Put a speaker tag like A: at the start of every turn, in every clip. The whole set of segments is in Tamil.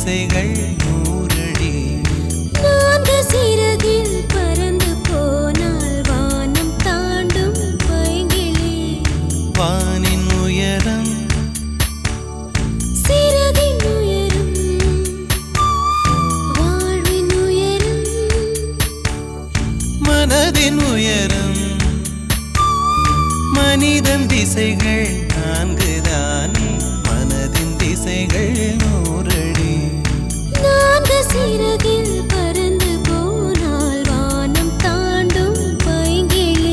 A: திசைகள் நூறடி
B: நான்கு சிறகில் பறந்து போனால் வானம் தாண்டும் பைங்கிளி
A: வானின் உயரம்
B: சிறகின் உயரம் வாழ்வின் உயரம்
A: மனதின் உயரம் மனிதன் திசைகள் நான்குதானே மனதின் திசைகள் நூறடி
B: நான்கு சிறகில் பறந்து போனால் வானம் தாண்டும் பைங்கிளி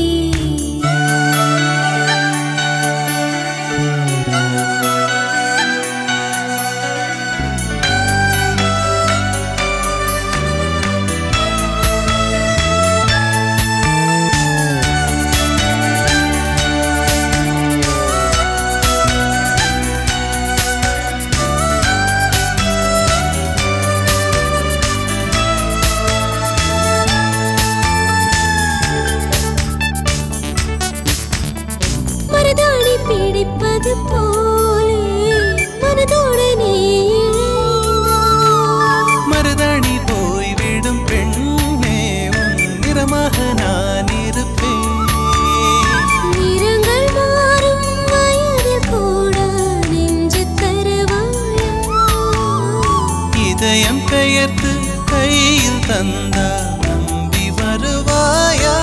B: மருதாணி பிடிப்பது போலே மனதோடு நீ இணைந்தாய்.
A: மருதாணி போய்விடும் பெண்ணே உன் நிறமாக நான் இருப்பேன்
B: நிறங்கள் மாறும் வயதில் கூட நெஞ்சு தருவாயா
A: இதயம் பெயர்த்து கையில் தந்தா நம்பி வருவாயா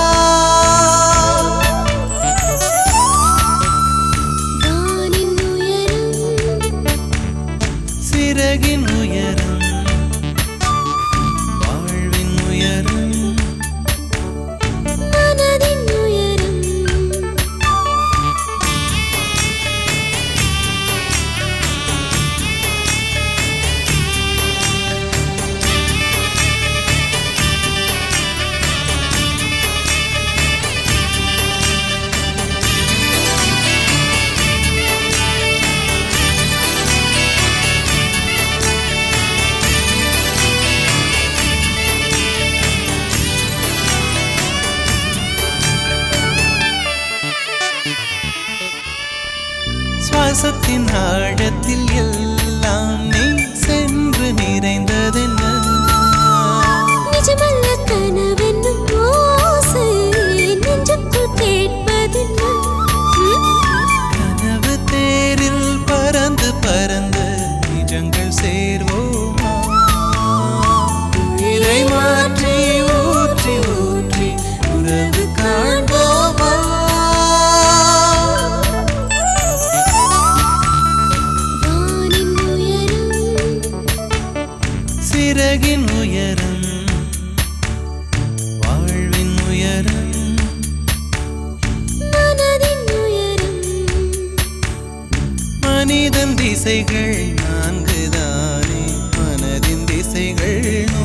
B: வானின் உயரம்
A: சிறகின் உயரம் வாழ்வின் உயரம்
B: மனதின் உயரம்
A: சுவாசத்தின் ஆழத்தில் எல்லாம் நீ சென்று நிறைந்ததென்ன
B: நிஜமல்ல கனவென்னும் ஓசை நெஞ்சுக்குள் கேட்பதென்ன ம்?
A: கனவு தேரில் பறந்து பறந்து நிஜங்கள் சேர்வோமா உயிரை மாற்றி ஊற்றி ஊற்றி உறவு காண்போமா
B: வானின் உயரம்
A: சிறகின் உயரம் வாழ்வின் உயரம்
B: மனதின் உயரம்
A: மனிதன் திசைகள் நான்குதானே மனதின் திசைகள்